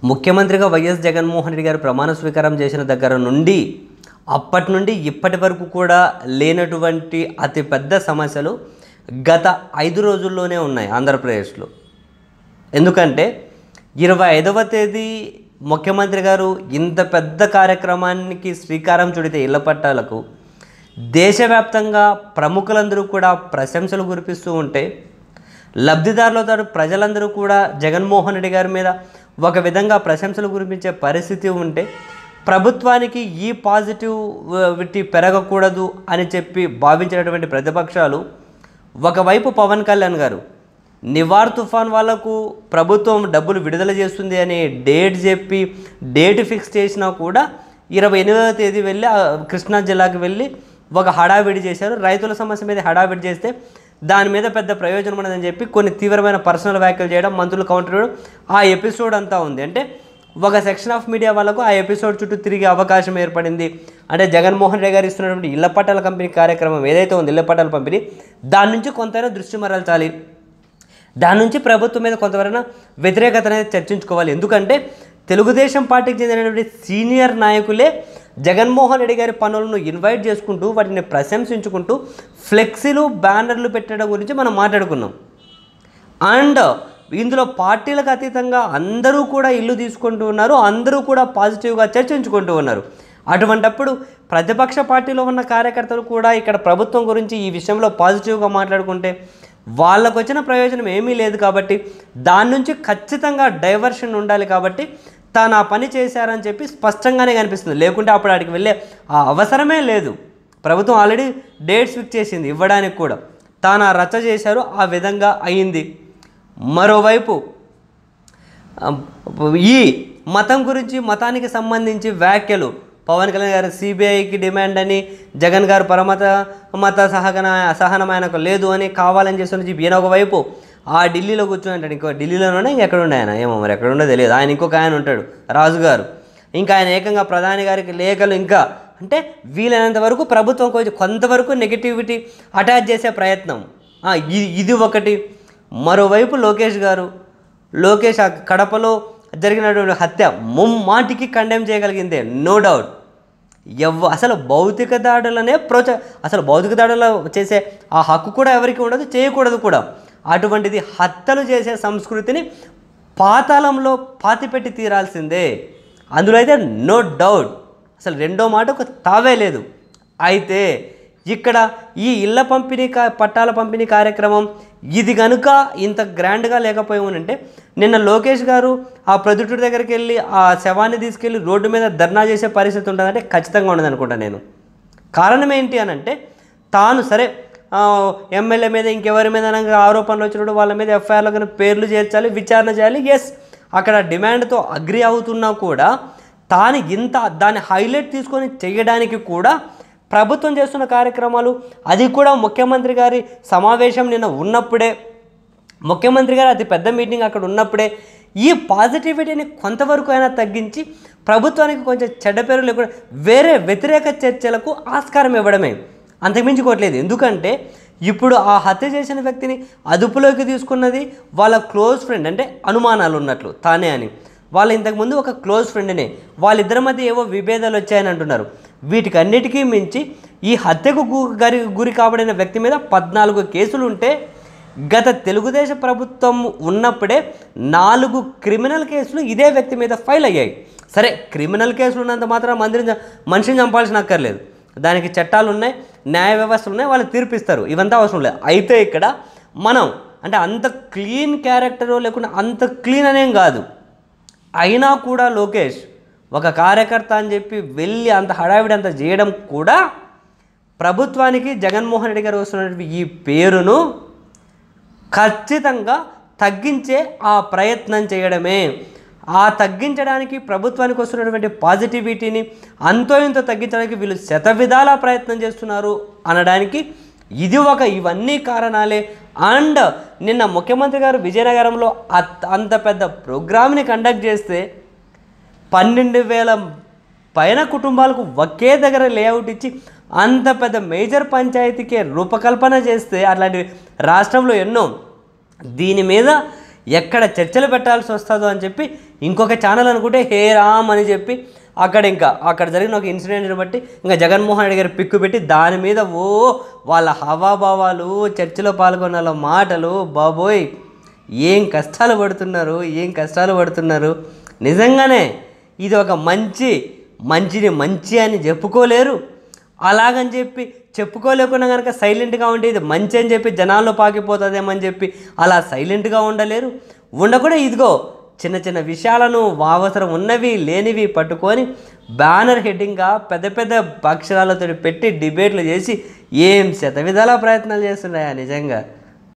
ముఖ్యమంత్రిగా వైఎస్ జగన్మోహన్ రెడ్డి గారు ప్రమాణ స్వీకారం చేసిన దగ్గర నుండి అప్పటి నుండి ఇప్పటి వరకు కూడా లేనటువంటి అతిపెద్ద సమస్యలు గత ఐదు రోజుల్లోనే ఉన్నాయి ఆంధ్రప్రదేశ్లో ఎందుకంటే ఇరవై ఐదవ తేదీ ముఖ్యమంత్రి గారు ఇంత పెద్ద కార్యక్రమానికి శ్రీకారం చుడితే ఇళ్ల పట్టాలకు దేశవ్యాప్తంగా ప్రముఖులందరూ కూడా ప్రశంసలు కురిపిస్తూ ఉంటే లబ్ధిదారులతో ప్రజలందరూ కూడా జగన్మోహన్ రెడ్డి గారి మీద ఒక విధంగా ప్రశంసలు కురిపించే పరిస్థితి ఉంటే ప్రభుత్వానికి ఈ పాజిటివిటీ పెరగకూడదు అని చెప్పి భావించినటువంటి ప్రతిపక్షాలు ఒకవైపు పవన్ కళ్యాణ్ గారు నివార్ తుఫాన్ వాళ్ళకు ప్రభుత్వం డబ్బులు విడుదల చేస్తుంది అని డేట్ చెప్పి డేట్ ఫిక్స్ చేసినా కూడా ఇరవై ఎనిమిదవ తేదీ వెళ్ళి ఆ కృష్ణా జిల్లాకి వెళ్ళి ఒక హడావిడి చేశారు రైతుల సమస్య మీద హడావిడి చేస్తే దాని మీద పెద్ద ప్రయోజనం ఉండదని చెప్పి కొన్ని తీవ్రమైన పర్సనల్ వ్యాఖ్యలు చేయడం మంత్రులు కౌంటర్ ఇవ్వడం ఆ ఎపిసోడ్ అంతా ఉంది అంటే ఒక సెక్షన్ ఆఫ్ మీడియా వాళ్ళకు ఆ ఎపిసోడ్ చుట్టూ తిరిగే అవకాశం ఏర్పడింది అంటే జగన్మోహన్ రెడ్డి గారు ఇస్తున్నటువంటి ఇళ్ల పట్టాల కంపెనీ కార్యక్రమం ఏదైతే ఉంది ఇళ్ల పట్టాల పంపిణీ దాని నుంచి కొంతైనా దృష్టి మరల్చాలి దాని నుంచి ప్రభుత్వం మీద కొంతవరకు వ్యతిరేకత అనేది చర్చించుకోవాలి ఎందుకంటే తెలుగుదేశం పార్టీకి చెందినటువంటి సీనియర్ నాయకులే జగన్మోహన్ రెడ్డి గారి పనులను ఇన్వైట్ చేసుకుంటూ వాటిని ప్రశంసించుకుంటూ ఫ్లెక్సీలు బ్యానర్లు పెట్టడం గురించి మనం మాట్లాడుకున్నాం అండ్ ఇందులో పార్టీలకు అతీతంగా అందరూ కూడా ఇల్లు తీసుకుంటూ ఉన్నారు అందరూ కూడా పాజిటివ్గా చర్చించుకుంటూ ఉన్నారు అటువంటప్పుడు ప్రతిపక్ష పార్టీలో ఉన్న కార్యకర్తలు కూడా ఇక్కడ ప్రభుత్వం గురించి ఈ విషయంలో పాజిటివ్గా మాట్లాడుకుంటే వాళ్ళకు వచ్చిన ప్రయోజనం ఏమీ లేదు కాబట్టి దాని నుంచి ఖచ్చితంగా డైవర్షన్ ఉండాలి కాబట్టి తాను ఆ పని చేశారని చెప్పి స్పష్టంగానే కనిపిస్తుంది లేకుంటే అప్పుడు అక్కడికి వెళ్ళే ఆ అవసరమే లేదు ప్రభుత్వం ఆల్రెడీ డేట్స్ ఫిక్స్ చేసింది ఇవ్వడానికి కూడా తాను ఆ రచ్చ చేశారు ఆ విధంగా అయింది మరోవైపు ఆ, ఈ మతం గురించి మతానికి సంబంధించి వ్యాఖ్యలు పవన్ కళ్యాణ్ గారు సిబిఐకి డిమాండ్ అని జగన్ గారు పరమత మత సహగన అసహనం ఆయనకు లేదు అని కావాలని చేస్తున్న చెప్పి ఈయన ఒకవైపు ఆ ఢిల్లీలో కూర్చొని అంటాడు ఇంకో ఢిల్లీలోనే ఎక్కడ ఉండే ఆయన ఏమో మరి ఎక్కడ ఉండో తెలియదు ఆయన ఇంకొక ఆయన ఉంటాడు రాజు గారు ఇంకా ఆయన ఏకంగా ప్రధాని గారికి లేఖలు ఇంకా అంటే వీలైనంత వరకు ప్రభుత్వం కొంచెం కొంతవరకు నెగిటివిటీ అటాచ్ చేసే ప్రయత్నం ఆ, ఇది ఇది ఒకటి మరోవైపు లోకేష్ గారు లోకేష్ ఆ కడపలో జరిగినటువంటి హత్య ముమ్మాటికి కండెమ్ చేయగలిగిందే నో డౌట్ ఎవ అసలు భౌతిక దాడులనే ప్రోచ అసలు భౌతిక దాడులు చేసే ఆ హక్కు కూడా ఎవరికి ఉండదు చేయకూడదు కూడా అటువంటిది హత్యలు చేసే సంస్కృతిని పాతాళంలో పాతిపెట్టి తీరాల్సిందే అందులో అయితే నో డౌట్ అసలు రెండో మాట ఒక తావే లేదు అయితే ఇక్కడ ఈ ఇళ్ళ పంపిణీ కా పట్టాల పంపిణీ కార్యక్రమం ఇది కనుక ఇంత గ్రాండ్గా లేకపోయి ఉంటే నిన్న లోకేష్ గారు ఆ ప్రొద్దుటూరు దగ్గరికి వెళ్ళి ఆ శవాన్ని తీసుకెళ్ళి రోడ్డు మీద ధర్నా చేసే పరిస్థితి ఉంటుందంటే ఖచ్చితంగా ఉండదు అనుకుంటా నేను కారణం ఏంటి అని అంటే తాను సరే ఆ, ఎమ్మెల్యే మీద ఇంకెవరి మీద ఆరోపణలు వచ్చినప్పుడు వాళ్ళ మీద ఎఫ్ఐఆర్లో కనుక పేర్లు చేర్చాలి విచారణ చేయాలి ఎస్ అక్కడ డిమాండ్తో అగ్రి అవుతున్నా కూడా తాను ఇంత దాన్ని హైలైట్ తీసుకొని చేయడానికి కూడా ప్రభుత్వం చేస్తున్న కార్యక్రమాలు అది కూడా ముఖ్యమంత్రి గారి సమావేశం నిన్న ఉన్నప్పుడే ముఖ్యమంత్రి గారు అతి పెద్ద మీటింగ్ అక్కడ ఉన్నప్పుడే ఈ పాజిటివిటీని కొంతవరకు అయినా తగ్గించి ప్రభుత్వానికి కొంచెం చెడ్డ పేరు లేకుండా వేరే వ్యతిరేక చర్చలకు ఆస్కారం ఇవ్వడమే అంతకుమించి కోట్లేదు ఎందుకంటే ఇప్పుడు ఆ హత్య చేసిన వ్యక్తిని అదుపులోకి తీసుకున్నది వాళ్ళ క్లోజ్ ఫ్రెండ్ అంటే అనుమానాలు ఉన్నట్లు తానే అని వాళ్ళు ఇంతకుముందు ఒక క్లోజ్ ఫ్రెండ్నే వాళ్ళిద్దరి మధ్య ఏవో విభేదాలు వచ్చాయని అంటున్నారు వీటికి అన్నిటికీ మించి ఈ హత్యకు గు- గరి గురి కాబడిన వ్యక్తి మీద పద్నాలుగు కేసులు ఉంటే గత తెలుగుదేశం ప్రభుత్వం ఉన్నప్పుడే నాలుగు క్రిమినల్ కేసులు ఇదే వ్యక్తి మీద ఫైల్ అయ్యాయి సరే క్రిమినల్ కేసులు ఉన్నంత మాత్రం మందిని చ- మనిషిని చంపాల్సిన అక్కర్లేదు దానికి చట్టాలు ఉన్నాయి న్యాయ వ్యవస్థలు ఉన్నాయి వాళ్ళు తీర్పిస్తారు ఇవంతా అవసరం లేదు అయితే ఇక్కడ మనం అంటే అంత క్లీన్ క్యారెక్టర్ లేకుండా అంత క్లీన్ అనేం కాదు అయినా కూడా లోకేష్ ఒక కార్యకర్త అని చెప్పి వెళ్ళి అంత హడావిడి అంత చేయడం కూడా ప్రభుత్వానికి జగన్మోహన్ రెడ్డి గారు వస్తున్నటువంటి ఈ పేరును ఖచ్చితంగా తగ్గించే ఆ ప్రయత్నం చేయడమే ఆ తగ్గించడానికి ప్రభుత్వానికి వస్తున్నటువంటి పాజిటివిటీని అంతో ఇంతో తగ్గించడానికి వీళ్ళు శతవిధాల ప్రయత్నం చేస్తున్నారు అనడానికి ఇది ఒక ఇవన్నీ కారణాలే అండ్ నిన్న ముఖ్యమంత్రి గారు విజయనగరంలో అత్- అంత పెద్ద ప్రోగ్రామ్ని కండక్ట్ చేస్తే పన్నెండు వేల పైన కుటుంబాలకు ఒకే దగ్గర లేఅవుట్ ఇచ్చి అంత పెద్ద మేజర్ పంచాయతీకే రూపకల్పన చేస్తే అట్లాంటి రాష్ట్రంలో ఎన్నో దీని మీద ఎక్కడ చర్చలు పెట్టాల్సి వస్తుందో అని చెప్పి ఇంకొక ఛానల్ అనుకుంటే హే రామ్ అని చెప్పి అక్కడ ఇంకా అక్కడ జరిగిన ఒక ఇన్సిడెంట్ని బట్టి ఇంకా జగన్మోహన్ రెడ్డి గారు పిక్కు పెట్టి దాని మీద ఓ వాళ్ళ హవాభావాలు చర్చలో పాల్గొన్న వాళ్ళ మాటలు బాబోయ్ ఏం కష్టాలు పడుతున్నారు ఏం కష్టాలు పడుతున్నారు నిజంగానే ఇది ఒక మంచి మంచిని మంచి అని చెప్పుకోలేరు అలాగని చెప్పి చెప్పుకోలేకుండా కనుక సైలెంట్గా ఉంటే ఇది మంచి అని చెప్పి జనాల్లో పాకిపోతుందేమని చెప్పి అలా సైలెంట్గా ఉండలేరు ఉండకుండా ఇదిగో చిన్న చిన్న విషయాలను అవసరం ఉన్నవి లేనివి పట్టుకొని బ్యానర్ హెడ్డింగ్గా పెద్ద పెద్ద అక్షరాలతో పెట్టి డిబేట్లు చేసి ఏం శత విధాల ప్రయత్నాలు చేస్తున్నాయా నిజంగా